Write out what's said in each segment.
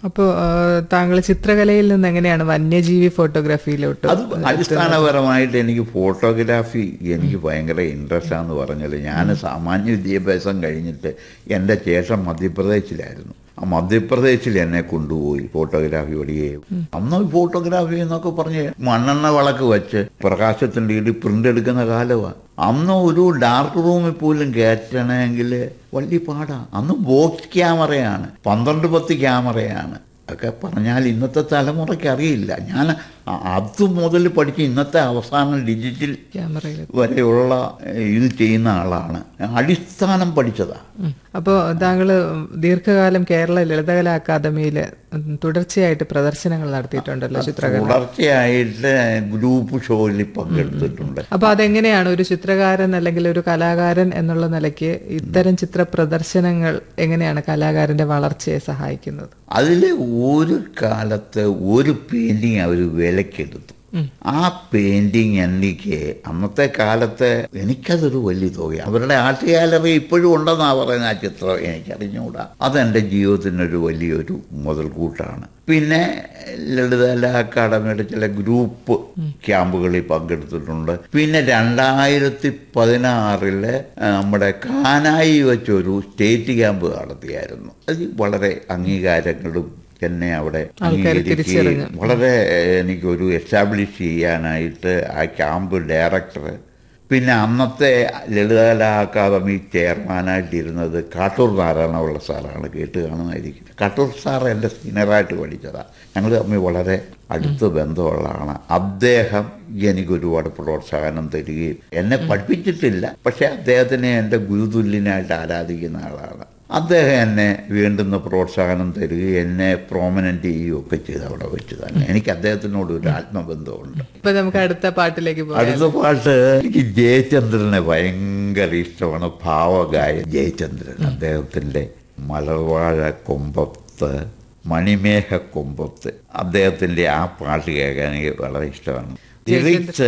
അപ്പോൾ താങ്കൾ ചിത്രകലയിൽ നിന്ന് എങ്ങനെയാണ് വന്യജീവി ഫോട്ടോഗ്രാഫിയിലോട്ട് അത് അടിസ്ഥാനപരമായിട്ട് എനിക്ക് ഫോട്ടോഗ്രാഫി എനിക്ക് ഭയങ്കര ഇൻട്രസ്റ്റ് ആണെന്ന് പറഞ്ഞാൽ ഞാൻ സാമാന്യ വിദ്യാഭ്യാസം കഴിഞ്ഞിട്ട് എൻ്റെ ശേഷം മധ്യപ്രദേശിലായിരുന്നു ആ മധ്യപ്രദേശിൽ എന്നെ കൊണ്ടുപോയി ഫോട്ടോഗ്രാഫി പഠിക്കുകയും അന്ന് ഈ ഫോട്ടോഗ്രാഫി എന്നൊക്കെ പറഞ്ഞ് മണ്ണെണ്ണ വിളക്ക് വെച്ച് പ്രകാശത്തിൻ്റെ ഇടി പ്രിന്റ് എടുക്കുന്ന കാലമാണ് അന്ന് ഒരു ഡാർക്ക് റൂമിൽ പോലും കയറ്റണമെങ്കിൽ വലിയ പാടാണ് അന്ന് ബോക്സ് ക്യാമറയാണ് പന്ത്രണ്ട് പത്ത് ക്യാമറയാണ് ഒക്കെ പറഞ്ഞാൽ ഇന്നത്തെ തലമുറയ്ക്ക് അറിയില്ല ഞാൻ അ- അത് മുതൽ പഠിച്ച് ഇന്നത്തെ അവസാനം ഡിജിറ്റൽ ക്യാമറയിൽ വരെയുള്ള ഏഹ്, ഇത് ചെയ്യുന്ന ആളാണ് അടിസ്ഥാനം പഠിച്ചതാ അപ്പോൾ താങ്കൾ ദീർഘകാലം കേരള ലളിതകലാ അക്കാദമിയിൽ തുടർച്ചയായിട്ട് പ്രദർശനങ്ങൾ നടത്തിയിട്ടുണ്ടല്ലോ ചിത്രകല തുടർച്ചയായിട്ട് ഗ്രൂപ്പ് ഷോയിൽ പങ്കെടുത്തിട്ടുണ്ട് അപ്പൊ അതെങ്ങനെയാണ് ഒരു ചിത്രകാരൻ അല്ലെങ്കിൽ ഒരു കലാകാരൻ എന്നുള്ള നിലയ്ക്ക് ഇത്തരം ചിത്ര പ്രദർശനങ്ങൾ എങ്ങനെയാണ് കലാകാരന്റെ വളർച്ചയെ സഹായിക്കുന്നത് അതിൽ ഒരു കാലത്ത് ഒരു പെയിന്റിങ് അവർ വിലക്കെടുത്തു ആ പെയിന്റിങ് എനിക്ക് അന്നത്തെ കാലത്ത് എനിക്കതൊരു വലിയ തുകയാണ് അവരുടെ ആർട്ട് ഗാലറി ഇപ്പോഴും ഉണ്ടെന്നാ പറയുന്ന ആ ചിത്രം എനിക്കറിഞ്ഞുകൂടാ അതെൻ്റെ ജീവിതത്തിനൊരു വലിയൊരു മുതൽക്കൂട്ടാണ് പിന്നെ ലളിതകലാ അക്കാദമിയുടെ ചില ഗ്രൂപ്പ് ക്യാമ്പുകളിൽ പങ്കെടുത്തിട്ടുണ്ട് പിന്നെ രണ്ടായിരത്തി പതിനാറില് നമ്മുടെ കാനായി വെച്ചൊരു സ്റ്റേറ്റ് ക്യാമ്പ് നടത്തിയായിരുന്നു അത് വളരെ അംഗീകാരങ്ങളും എന്നെ അവിടെ അംഗീകരിക്കുകയും വളരെ എനിക്കൊരു എസ്റ്റാബ്ലിഷ് ചെയ്യാനായിട്ട് ആ ക്യാമ്പ് ഡയറക്ടർ പിന്നെ അന്നത്തെ ലളിതകലാ അക്കാദമി ചെയർമാനായിട്ടിരുന്നത് കാട്ടൂർ നാരായണപിള്ള സാറാണ് കേട്ട് കാണുമായിരിക്കും കാട്ടൂർ സാർ എൻ്റെ സീനിയറായിട്ട് പഠിച്ചതാണ് ഞങ്ങൾ തമ്മിൽ വളരെ അടുത്ത ബന്ധമുള്ളതാണ് അദ്ദേഹം എനിക്ക് ഒരുപാട് പ്രോത്സാഹനം തരികയും എന്നെ പഠിപ്പിച്ചിട്ടില്ല പക്ഷേ അദ്ദേഹത്തിനെ എൻ്റെ ഗുരുതുല്യനായിട്ട് ആരാധിക്കുന്ന ആളാണ് അദ്ദേഹം എന്നെ വേണ്ടുന്ന പ്രോത്സാഹനം തരികയും എന്നെ പ്രോമിനൻ്റ് ചെയ്യുകയും ഒക്കെ ചെയ്ത് അവിടെ വെച്ച് തന്നെ എനിക്ക് അദ്ദേഹത്തിനോട് ഒരു ആത്മബന്ധമുണ്ട് ഇപ്പൊ നമുക്ക് അടുത്ത പാട്ടിലേക്ക് പോകാം അടുത്ത പാട്ട് എനിക്ക് ജയചന്ദ്രനെ ഭയങ്കര ഇഷ്ടമാണ് ഭാവഗായ ജയചന്ദ്രൻ അദ്ദേഹത്തിൻ്റെ മലർവാഴ കൊമ്പത്ത് മണിമേഘ കൊമ്പത്ത് അദ്ദേഹത്തിൻ്റെ ആ പാട്ട് കേൾക്കാൻ എനിക്ക് വളരെ ഇഷ്ടമാണ് ലിറിക്സ്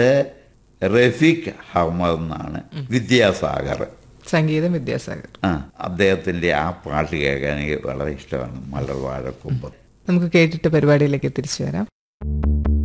റഫീഖ് അഹമ്മദ് എന്നാണ് വിദ്യാസാഗർ സംഗീതം വിദ്യാസാഗർ ആ അദ്ദേഹത്തിൻ്റെ ആ പാട്ട് കേൾക്കാൻ എനിക്ക് വളരെ ഇഷ്ടമാണ് മലർവാഴ കൊമ്പത്ത് നമുക്ക് കേട്ടിട്ട് പരിപാടിയിലേക്ക് തിരിച്ചു വരാം